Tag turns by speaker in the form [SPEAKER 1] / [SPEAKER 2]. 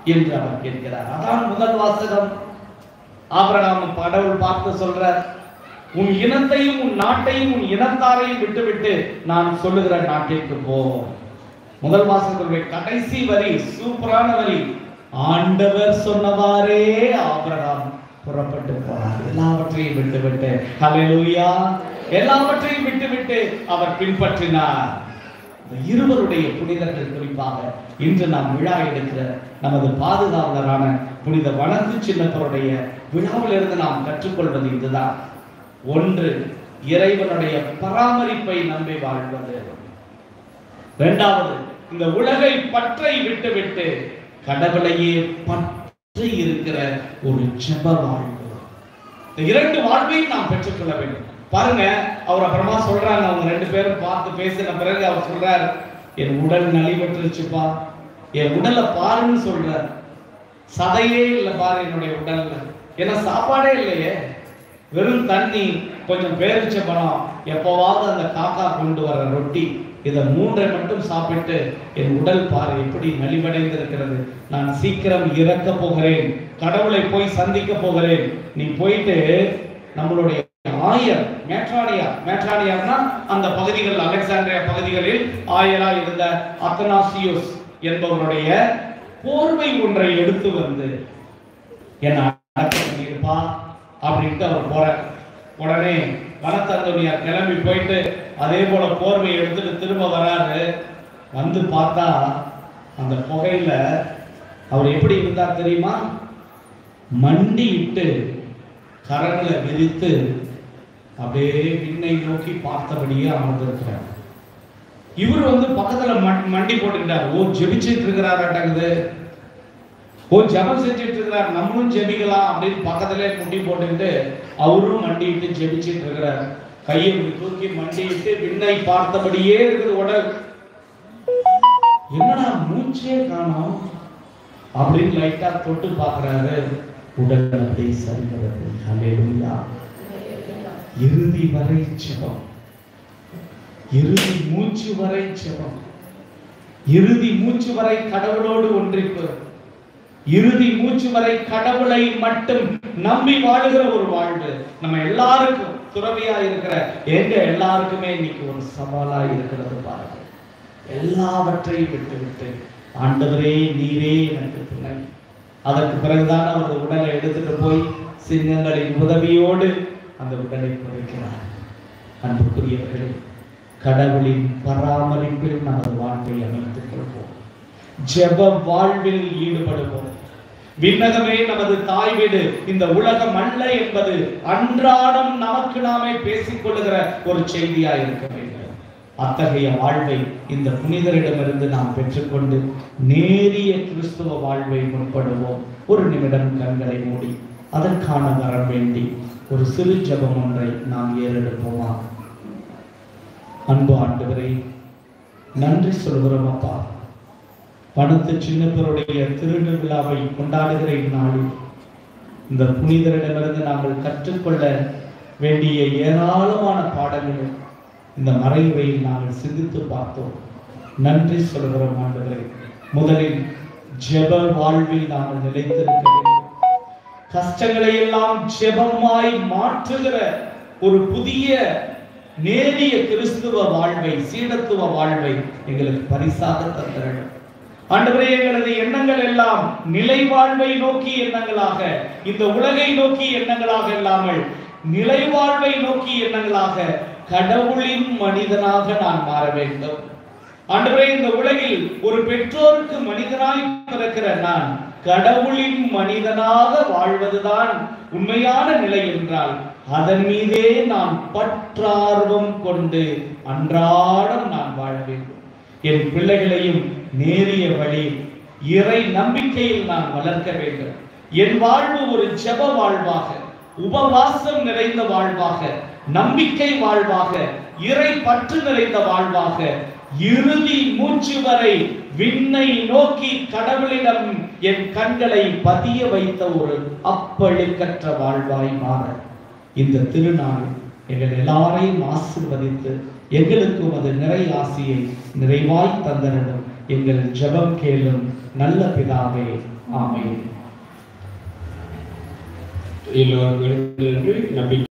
[SPEAKER 1] என்று அவர் கேட்கிறார் அதான் முதல் வாசகம் ஆபிரகாம் கடவுள் பார்த்து சொல்றார் உன் இனத்தையும் உன் நாட்டையும் உன் இனத்தாரையும் விட்டுவிட்டு நான் சொல்லுகிற நாட்டிற்கு போ முதல் வாசகத்துடைய கடைசி வரி சூப்பரான வரி ஆண்டவர் சொன்னவாறே ஆபிரகாம் புறப்பட்டு போனார் எல்லாவற்றையும் விட்டுவிட்டு ஹalleluya எல்லாவற்றையும் விட்டுவிட்டு அவர் பின்பற்றினார் இந்த இருவருடைய புனிதர்கள் குறிப்பாக இன்று நாம் விழா எடுக்கிற நமது பாதுகாவலரான புனித வணங்கு சின்னப்பருடைய விழாவிலிருந்து நாம் கற்றுக்கொள்வது இதுதான் ஒன்று இறைவனுடைய பராமரிப்பை நம்பி வாழ்வது இரண்டாவது இந்த உலகை பற்றை விட்டுவிட்டு கடவுளையே பற்றி இருக்கிற ஒரு ஜெப வாழ்வு இந்த இரண்டு வாழ்வையும் நாம் பெற்றுக்கொள்ள வேண்டும் பாருங்க அவர் அப்புறமா சொல்றாங்க அவங்க ரெண்டு பேரும் பார்த்து பேசின பிறகு அவர் சொல்றார் என் உடல் நலிவற்றுச்சுப்பா என் உடலை பாருன்னு சொல்றார் சதையே இல்லை பாரு என்னுடைய உடல்ல ஏன்னா சாப்பாடே இல்லையே வெறும் தண்ணி கொஞ்சம் பேரிச்ச பழம் எப்போவாவது அந்த காக்கா கொண்டு வர ரொட்டி இதை மூன்றை மட்டும் சாப்பிட்டு என் உடல் பாரு எப்படி நலிவடைந்திருக்கிறது நான் சீக்கிரம் இறக்க போகிறேன் கடவுளை போய் சந்திக்க போகிறேன் நீ போயிட்டு நம்மளுடைய ஆயர் மேட்ரானியா மேட்ரானியார்னா அந்த பகுதிகள் அலெக்சாண்ட்ரியா பகுதிகளில் ஆயரா இருந்த அத்தனாசியோஸ் என்பவருடைய போர்வை ஒன்றை எடுத்து வந்து என்ன அடக்கம் பண்ணியிருப்பா அப்படின்ட்டு அவர் போறார் உடனே வனத்தந்தோனியார் கிளம்பி போயிட்டு அதே போல போர்வை எடுத்துட்டு திரும்ப வராரு வந்து பார்த்தா அந்த புகையில அவர் எப்படி இருந்தார் தெரியுமா மண்டியிட்டு கரங்களை விரித்து அப்படியே விண்ணை நோக்கி பார்த்தபடியே அமர்ந்திருக்கிறார் இவர் வந்து பக்கத்துல மண்- மண்டி போட்டுக்கிட்டார் ஓ ஜெபிச்சிட்டு இருக்கிறாராட்டங்குது ஓ ஜெபம் செஞ்சுட்டு இருக்கிறார் நம்மளும் ஜெபிக்கலாம் அப்படின்னு பக்கத்திலே முண்டி போட்டுக்கிட்டு அவரும் மண்டிட்டு ஜெபிச்சிட்டு இருக்கிறார் கையை இப்படி தூக்கி மண்டிட்டு விண்ணை பார்த்தபடியே இருக்குது உடல் என்னடா மூச்சே காணோம் அப்படின்னு லைட்டா தொட்டு பார்க்கறாரு உடல் அப்படியே சரிகிறது ஹalleluya இறுதி வரை ஜெபம் இறுதி மூச்சு வரை ஜெபம் இறுதி மூச்சு வரை கடவுளோடு ஒன்றிப்பு இறுதி மூச்சு வரை கடவுளை மட்டும் நம்பி வாழுகிற ஒரு வாழ்வு நம்ம எல்லாருக்கும் துறவியா இருக்கிற எங்க எல்லாருக்குமே இன்னைக்கு ஒரு சவாலா இருக்கிறது பாருங்க எல்லாவற்றையும் விட்டு விட்டு ஆண்டவரே நீரே எனக்கு துணை அதற்கு பிறகுதான் அவர் உடலை எடுத்துட்டு போய் சிங்கங்களின் உதவியோடு அந்த உடலை புதைக்கிறார் அன்புக்குரியவர்களே கடவுளின் பராமரிப்பில் நமது வாழ்வை அமைத்துக் கொள்வோம் ஜெப வாழ்வில் ஈடுபடுவோம் விண்ணகமே நமது தாய் வீடு இந்த உலகம் அல்ல என்பது அன்றாடம் நமக்கு நாமே பேசிக் கொள்ளுகிற ஒரு செய்தியா இருக்க வேண்டும் அத்தகைய வாழ்வை இந்த புனிதரிடமிருந்து நாம் பெற்றுக்கொண்டு நேரிய கிறிஸ்துவ வாழ்வை முற்படுவோம் ஒரு நிமிடம் கண்களை மூடி அதற்கான வரம் வேண்டி ஒரு சிறு ஜெபம் ஒன்றை நாம் ஏறெடுப்போமா அன்பு ஆண்டவரே நன்றி சொல்கிறோம் அப்பா பணத்து சின்னப்பருடைய திருநு விழாவை கொண்டாடுகிற இந்நாளில் இந்த புனிதரிடமிருந்து நாங்கள் கற்றுக்கொள்ள வேண்டிய ஏராளமான பாடங்கள் இந்த மறைவுரையில் நாங்கள் சிந்தித்து பார்த்தோம் நன்றி சொல்கிறோம் ஆண்டவரே முதலில் ஜெப வாழ்வில் நாங்கள் நிலைத்திருக்க வேண்டும் கஷ்டங்களை எல்லாம் ஜெபமாய் மாற்றுகிற ஒரு புதிய நேரிய கிறிஸ்துவ வாழ்வை சீடத்துவ வாழ்வை எங்களுக்கு பரிசாக தந்தரணும் ஆண்டவரே எங்களது எண்ணங்கள் எல்லாம் நிலை வாழ்வை நோக்கி எண்ணங்களாக இந்த உலகை நோக்கி எண்ணங்களாக இல்லாமல் நிலை வாழ்வை நோக்கி எண்ணங்களாக கடவுளின் மனிதனாக நான் மாற வேண்டும் ஆண்டவரே இந்த உலகில் ஒரு பெற்றோருக்கு மனிதனாய் பிறக்கிற நான் கடவுளின் மனிதனாக வாழ்வதுதான் உண்மையான நிலை என்றால் அதன் மீதே நான் பற்றார்வம் கொண்டு அன்றாடம் நான் வாழ வேண்டும் என் பிள்ளைகளையும் நேரிய வழி இறை நம்பிக்கையில் நான் வளர்க்க வேண்டும் என் வாழ்வு ஒரு ஜெப வாழ்வாக உபவாசம் நிறைந்த வாழ்வாக நம்பிக்கை வாழ்வாக இறை பற்று நிறைந்த வாழ்வாக இறுதி மூச்சு வரை விண்ணை நோக்கி கடவுளிடம் என் கண்களை பதிய வைத்த ஒரு அப்பழுக்கற்ற வாழ்வாய் மாற இந்த திருநாள் எங்கள் எல்லாரையும் ஆசிர்வதித்து எங்களுக்கும் அது நிறை ஆசியை நிறைவாய் தந்தரணும் எங்கள் ஜெபம் கேளும் நல்ல பிதாவே ஆமென்
[SPEAKER 2] எல்லோரும் எழுந்து நின்று நம்பிக்கை